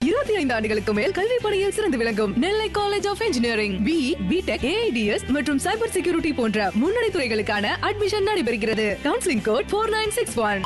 இருபத்தி ஐந்து ஆண்டுகளுக்கு மேல் கல்வி பணியில் சிறந்து விளங்கும் Nellai college of engineering B B Tech AIDS மற்றும் சைபர் செக்யூரிட்டி போன்ற முன்னணி துறைகளுக்கான அட்மிஷன் நடைபெறுகிறது counselling code four nine six one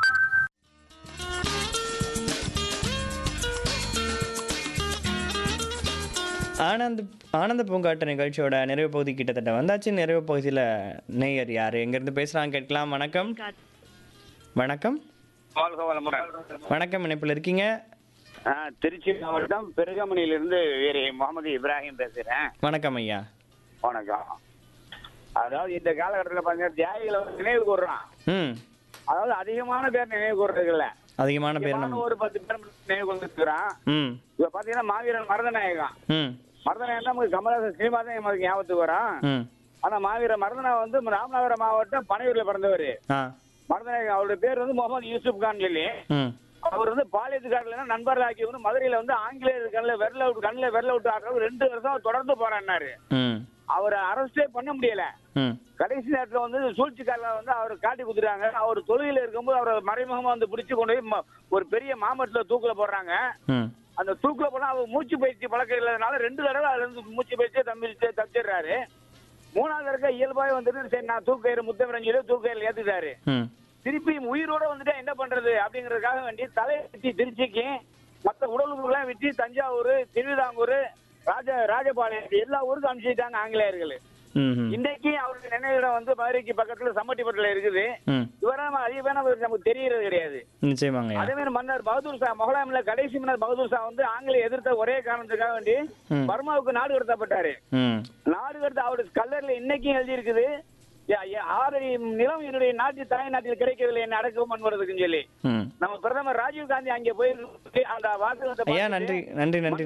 Anand ஆனந்த பூங்காட்டு நிகழ்ச்சியோட நிறைவு பகுதி கிட்டத்தட்ட வந்தாச்சு நிறைவு பகுதியில் நேயர் யார் எங்கேருந்து பேசுகிறாங்க கேட்கலாம் வணக்கம் வணக்கம் வாழ்க வளமுடன் வணக்கம் இணைப்பில் இருக்கீங்க ஆ, திருச்சி மாவட்டம் பெருகமணியிலிருந்து வீர முகமது இப்ராஹிம் பேசுறேன் வணக்கம் ஐயா வணக்கம் அதாவது இந்த காலகட்டத்தில் பார்த்தீங்கன்னா தியாகிகளை வந்து நினைவு கூறுறான் ம் அதாவது அதிகமான பேர் நினைவு கூறுறது இல்ல அதிகமான பேர் அதிகமான நம்ம ஒரு பத்து பேர் மட்டும் நினைவு கூர்ந்துருக்கிறான் ம் இப்ப பாத்தீங்கன்னா மாவீரன் மருதநாயகம் ம் மருதநாயகம் நமக்கு கமலஹாசன் ஸ்ரீனிவாசன் தான் நமக்கு ஞாபகத்துக்கு வரான் ம் ஆனா மாவீரன் மருதநாயகம் வந்து ராமநாதபுரம் மாவட்டம் பனையூர்ல பிறந்தவர் ஆ மருதநாயகம் அவருடைய பேர் வந்து முகமது யூசுப் கான் சொல்லி ம் அவர் வந்து பாலியத்துக்காரல நண்பர்கள் ஆக்கி வந்து மதுரையில வந்து ஆங்கிலேயர் கண்ணில் விரல விட்டு கண்ணில் விரல விட்டு ஆடுறது ரெண்டு வருஷம் தொடர்ந்து போறாரு ம் அவரை அரெஸ்டே பண்ண முடியல ம் கடைசி நேரத்துல வந்து சூழ்ச்சிக்காரில் வந்து அவர் காட்டி குடுத்துறாங்க அவர் தொழுகையில இருக்கும்போது அவரை மறைமுகமா வந்து பிடிச்சு கொண்டு போய் ம- ஒரு பெரிய மாமரத்துல தூக்குல போடுறாங்க ம் அந்த தூக்குல போனா அவர் மூச்சு பயிற்சி பழக்கம் இல்லாதனால ரெண்டு தடவை அதுல இருந்து மூச்சு பயிற்சியை தம்பிச்சு தப்பிச்சிடுறாரு மூணாவது தடவை இயல்பாவே வந்துட்டு சரி நான் தூக்கயிறு முத்தமிழ் சொல்லி தூக்கயிறு ஏத்துட்டாரு ம் திருப்பி உயிரோட வந்துட்டா என்ன பண்றது அப்படிங்கறதுக்காக வேண்டி தலையை வெட்டி திருச்சிக்கு மத்த உடல் உறுப்புகளாம் வெட்டி தஞ்சாவூர் திருவிதாங்கூர் ராஜ ராஜபாளையம் எல்லா ஊருக்கும் அனுப்பிச்சிட்டாங்க ஆங்கிலேயர்கள் ம் ம் இன்னைக்கு அவருக்கு நினைவிடம் வந்து மதுரைக்கு பக்கத்துல சம்மட்டிப்பட்டில் இருக்குது ம் இவரை நம்ம அதிகமான நமக்கு தெரியறது கிடையாது நிச்சயமாங்க ஐயா அதே மாதிரி மன்னர் பகதூர் ஷா முகலாமில கடைசி மன்னர் பகதூர் ஷா வந்து ஆங்கிலேய எதிர்த்த ஒரே காரணத்துக்காக வேண்டி ம். பர்மாவுக்கு நாடு கடத்தப்பட்டாரு ம் நாடு கடத்த அவருடைய கல்லர்ல இன்னைக்கும் எழுதி இருக்குது ஆறடி நிலம் என்னுடைய நாட்டு தாய் நாட்டில் கிடைக்கவில்லை என்ன அடக்கம் பண்ணுவதுக்குன்னு சொல்லி ம் நம்ம பிரதமர் ராஜீவ் காந்தி அங்கே போயிருக்கு அந்த வாசகத்தை ஐயா பார்த்துட்டு நன்றி நன்றி நன்றி